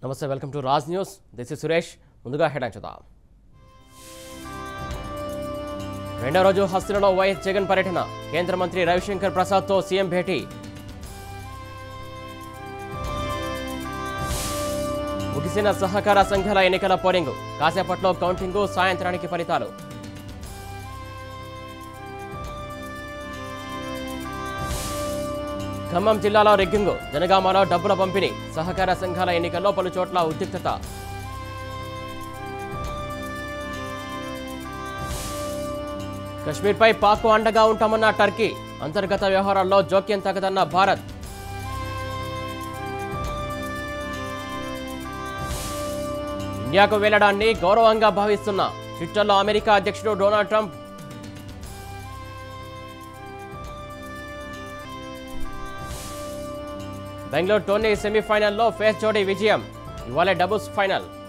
నమస్తే welcome to Raj news this is Suresh ముందుగా head చూద్దాం రెండో రోజు హస్తిలలో వైఎస్ జగన్ పర్యటన కేంద్ర మంత్రి రవిశంకర్ ప్రసాద్తో సీఎం భేటీ ముగిసిన సహకార సంఘాల ఎన్నికల పోలింగ్ కాసేపట్లో కౌంటింగు సాయంత్రానికి ఫలితాలు ఖమ్మం జిల్లాలో రెగ్గింగు జనగామలో డబ్బుల పంపిణీ సహకార సంఘాల ఎన్నికల్లో పలు చోట్ల ఉద్రిక్తత కశ్మీర్పై పాక్ అండగా ఉంటామన్న టర్కీ అంతర్గత వ్యవహారాల్లో జోక్యం తగదన్న భారత్ ఇండియాకు వెళ్లడాన్ని గౌరవంగా భావిస్తున్న ట్విట్టర్లో అమెరికా అధ్యక్షుడు డొనాల్డ్ ట్రంప్ బెంగళూరు టోర్నీ సెమీఫైనల్లో ఫేస్ జోడీ విజయం ఇవాళ డబుల్స్ ఫైనల్